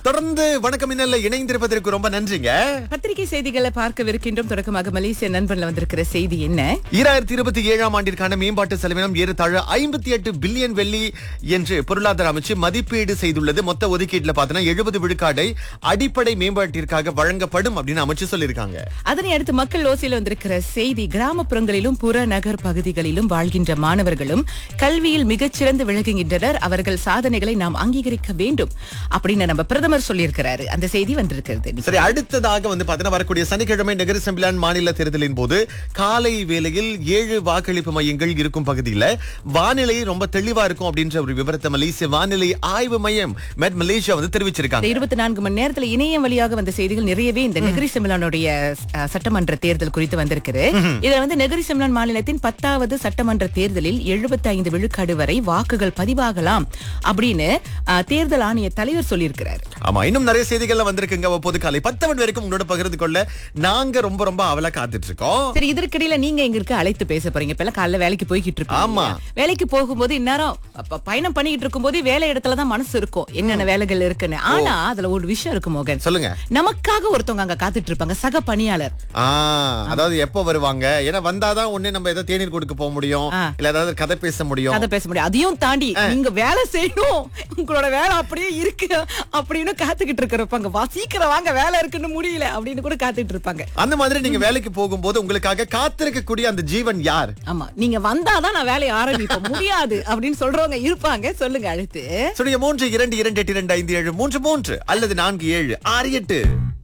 தொடர்ந்து வணக்கம் இன்னல்ல இணைந்திருப்பதற்கு ரொம்ப நன்றிங்க பத்திரிகை செய்திகளை பார்க்கவிருக்கின்றோம் தொடக்கமாக மலேசிய நண்பன்ல வந்திருக்கிற செய்தி என்ன ஈராயிரத்தி இருபத்தி ஏழாம் ஆண்டிற்கான மேம்பாட்டு செலவினம் ஏறத்தாழ ஐம்பத்தி எட்டு பில்லியன் வெள்ளி என்று பொருளாதார அமைச்சு மதிப்பீடு செய்துள்ளது மொத்த ஒதுக்கீட்டுல பாத்தீங்கன்னா எழுபது விழுக்காடை அடிப்படை மேம்பாட்டிற்காக வழங்கப்படும் அப்படின்னு அமைச்சு சொல்லியிருக்காங்க அதனை அடுத்து மக்கள் ஓசையில் வந்திருக்கிற செய்தி கிராமப்புறங்களிலும் புறநகர் பகுதிகளிலும் வாழ்கின்ற மாணவர்களும் கல்வியில் மிகச்சிறந்து விளங்குகின்றனர் அவர்கள் சாதனைகளை நாம் அங்கீகரிக்க வேண்டும் அப்படின்னு நம்ம பிரதமர் சொல்லியிருக்கிறாரு அந்த செய்தி வந்திருக்கிறது சரி அடுத்ததாக வந்து பாத்தீங்கன்னா வரக்கூடிய சனிக்கிழமை நகர செம்பிலான் மாநில தேர்தலின் போது காலை வேளையில் ஏழு வாக்களிப்பு மையங்கள் இருக்கும் பகுதியில வானிலை ரொம்ப தெளிவா இருக்கும் அப்படின்ற ஒரு விவரத்தை மலேசிய வானிலை ஆய்வு மையம் மெட் மலேசியா வந்து தெரிவிச்சிருக்காங்க இந்த இருபத்தி நான்கு மணி நேரத்துல இணையம் வழியாக வந்த செய்திகள் நிறையவே இந்த நெகிரி செமிலானுடைய அஹ், சட்டமன்ற தேர்தல் குறித்து வந்திருக்குது இதுல வந்து நெகிரி செமிலான் மாநிலத்தின் பத்தாவது சட்டமன்ற தேர்தலில் 75 ஐந்து விழுக்காடு வரை வாக்குகள் பதிவாகலாம் அப்படின்னு அஹ், தேர்தல் ஆணைய தலைவர் சொல்லியிருக்கிறார் ஆமா இன்னும் நிறைய செய்திகள்லாம் வந்திருக்குங்க அப்போது காலை பத்து மணி வரைக்கும் உங்களோட பகிர்ந்து கொள்ள நாங்க ரொம்ப ரொம்ப அவலா காத்துட்டு இருக்கோம் சரி இதற்கிடையில நீங்க எங்களுக்கு அழைத்து பேச போறீங்க இப்ப எல்லாம் காலைல வேலைக்கு போய்கிட்டு இருக்கோம் ஆமா. வேலைக்கு போகும்போது இந்நேரம் அப்ப பயணம் பண்ணிட்டு இருக்கும்போது வேலை இடத்துல தான் மனசு இருக்கும் என்னென்ன வேலைகள் இருக்குன்னு ஆனா அதுல ஒரு விஷயம் இருக்கு மோகன் சொல்லுங்க நமக்காக ஒருத்தவங்க அங்க காத்துட்டு இருப்பாங்க சக பணியாளர் ஆ அதாவது எப்ப வருவாங்க ஏன்னா வந்தாதான் ஒண்ணு நம்ம ஏதாவது தேநீர் கொடுக்க போக முடியும் ஆ. இல்ல ஏதாவது கதை பேச முடியும் கதை பேச முடியும் அதையும் தாண்டி நீங்க வேலை செய்யணும் உங்களோட வேலை அப்படியே இருக்கு அப்படின்னு காத்துக்கிட்டு இருக்கிறப்பாங்க வா சீக்கிரம் வாங்க வேலை இருக்குன்னு முடியல அப்படின்னு கூட காத்துட்டு இருப்பாங்க அந்த மாதிரி நீங்க வேலைக்கு போகும்போது உங்களுக்காக காத்திருக்கக்கூடிய அந்த ஜீவன் யார் ஆமா நீங்க வந்தாதான் நான் வேலையை ஆரம்பிப்ப முடியாது அப்படின்னு சொல்றவங்க இருப்பாங்க சொல்லுங்க அழுத்து சுடைய மூன்று இரண்டு இரண்டு எட்டு இரண்டு ஐந்து ஏழு மூன்று மூன்று அல்லது நான்கு ஏழு ஆறு எட்டு